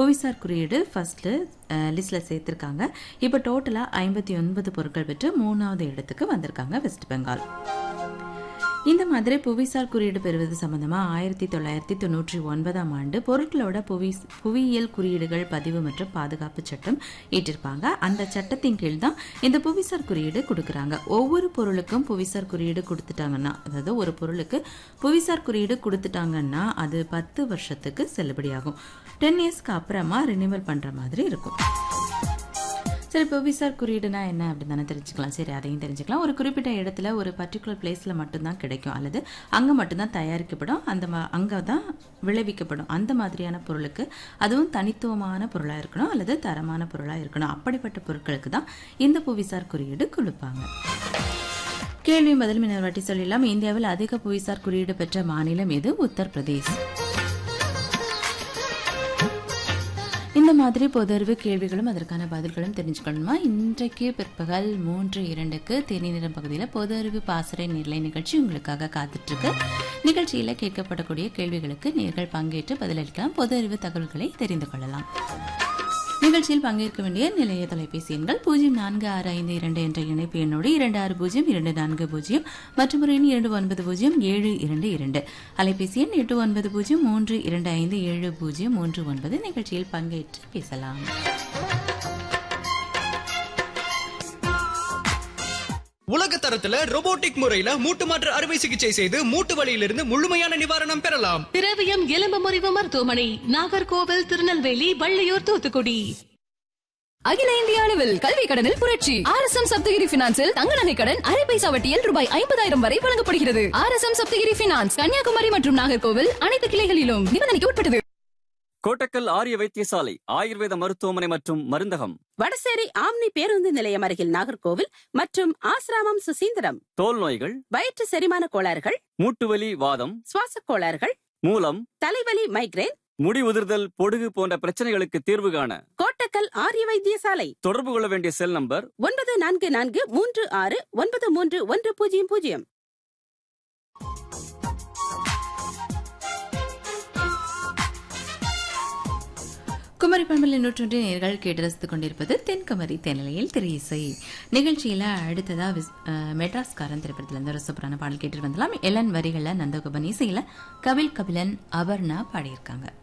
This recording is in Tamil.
புவிசார் குறியீடு ஃபர்ஸ்ட் லிஸ்ட்ல சேர்த்திருக்காங்க இப்போ டோட்டலா ஐம்பத்தி ஒன்பது பொருட்கள் பெற்று மூணாவது இடத்துக்கு வந்திருக்காங்க வெஸ்ட் பெங்கால் இந்த மாதிரி புவிசார் குறியீடு பெறுவது சம்பந்தமா ஆயிரத்தி தொள்ளாயிரத்தி தொண்ணூற்றி ஒன்பதாம் ஆண்டு பொருட்களோட புவி புவியியல் குறியீடுகள் பதிவு மற்றும் பாதுகாப்பு சட்டம் ஏற்றிருப்பாங்க அந்த சட்டத்தின் கீழ் தான் இந்த புவிசார் குறியீடு கொடுக்கறாங்க ஒவ்வொரு பொருளுக்கும் புவிசார் குறியீடு கொடுத்துட்டாங்கன்னா அதாவது ஒரு பொருளுக்கு புவிசார் குறியீடு கொடுத்துட்டாங்கன்னா அது பத்து வருஷத்துக்கு செல்லுபடியாகும் டென் இயர்ஸ்க்கு அப்புறமா ரினிவல் பண்ற மாதிரி இருக்கும் சரி புவிசார் குறியீடுனா என்ன அப்படின்னு தானே தெரிஞ்சுக்கலாம் சரி அதையும் தெரிஞ்சுக்கலாம் ஒரு குறிப்பிட்ட இடத்துல ஒரு பர்டிகுலர் பிளேஸ்ல மட்டும்தான் கிடைக்கும் அல்லது அங்க மட்டும்தான் தயாரிக்கப்படும் அந்த ம- அங்க தான் விளைவிக்கப்படும் அந்த மாதிரியான பொருளுக்கு அதுவும் தனித்துவமான பொருளா இருக்கணும் அல்லது தரமான பொருளா இருக்கணும் அப்படிப்பட்ட பொருட்களுக்கு தான் இந்த புவிசார் குறியீடு கொடுப்பாங்க கேள்வி பதில் மின்னர் வாட்டி சொல்லிடலாம் இந்தியாவில் அதிக புவிசார் குறியீடு பெற்ற மாநிலம் எது உத்தரப்பிரதேஷ் இந்த மாதிரி பொதறிவு கேள்விகளும் அதற்கான பதில்களும் தெரிஞ்சுக்கணுமா இன்றைக்கு பிற்பகல் மூன்று இரண்டுக்கு தேநீரம் பகுதியில் பொது அறிவு பாசறை நிலை நிகழ்ச்சி உங்களுக்காக காத்துட்டு இருக்கு நிகழ்ச்சியில கேட்கப்படக்கூடிய கேள்விகளுக்கு நேர்கள் பங்கேற்று பதிலளிக்கலாம் பொது அறிவு தகவல்களை தெரிந்து கொள்ளலாம் நிகழ்ச்சியில் பங்கேற்க வேண்டிய நிலைய தொலைபேசி எண்கள் பூஜ்ஜியம் நான்கு ஆறு ஐந்து இரண்டு என்ற இணைப்பு எண்ணோடு இரண்டு ஆறு பூஜ்ஜியம் இரண்டு நான்கு பூஜ்ஜியம் மற்றும் ஒரு எண் இரண்டு ஒன்பது பூஜ்ஜியம் ஏழு இரண்டு இரண்டு அலைபேசி எண் எட்டு ஒன்பது பூஜ்ஜியம் மூன்று இரண்டு ஐந்து ஏழு பூஜ்ஜியம் மூன்று ஒன்பது நிகழ்ச்சியில் பங்கேற்று பேசலாம் உலக தரத்துல robotic முறையில மூட்டு மாற்று அறுவை சிகிச்சை செய்து மூட்டு வலியிலிருந்து முழுமையான நிவாரணம் பெறலாம் திரவியம் எலும்பு முறிவு மருத்துவமனை நாகர்கோவில் திருநெல்வேலி வள்ளியூர் தூத்துக்குடி அகில இந்திய அளவில் கல்வி கடனில் புரட்சி ஆர் எஸ் எம் சப்தகிரி பினான்சில் தங்க நகை கடன் அரை பைசா வட்டியில் ரூபாய் ஐம்பதாயிரம் வரை வழங்கப்படுகிறது R S M Sapthagiri finance Kanyakumari மற்றும் நாகர்கோவில் அனைத்து கிளைகளிலும் நிபந்தனைக்கு உட்பட்டது கோட்டக்கல் ஆரிய வைத்தியசாலை ஆயுர்வேத மருத்துவமனை மற்றும் மருந்தகம் வடசேரி ஆம்னி பேருந்து நிலையம் அருகில் நாகர்கோவில் மற்றும் ஆசிராமம் சுசீந்திரம் தோல் நோய்கள் வயிற்று செரிமான கோளாறுகள் மூட்டுவலி வாதம் சுவாச கோளாறுகள் மூலம் தலைவலி மைக்ரேன் முடி உதிர்தல் பொடுகு போன்ற பிரச்சனைகளுக்கு தீர்வு காண கோட்டக்கல் ஆரிய வைத்தியசாலை தொடர்பு கொள்ள வேண்டிய செல் நம்பர் ஒன்பது நான்கு நான்கு மூன்று ஆறு ஒன்பது மூன்று ஒன்று பூஜ்ஜியம் பூஜ்ஜியம் குமரி பண்பலை நூற்றொன்று நேர்கள் கேட்டு ரசித்துக் கொண்டிருப்பது தென்குமரி தென்னிலையில் திரு இசை நிகழ்ச்சியில அடுத்ததா விஸ்- அஹ், மெட்ராஸ்காரன் திரைப்படத்துல இருந்து ஒரு சூப்பரான பாடல் கேட்டு வந்துடலாம் எலன் வரிகள்ல நந்தகோபன் இசையில கபில் கபிலன் அபர்ணா பாடியிருக்காங்க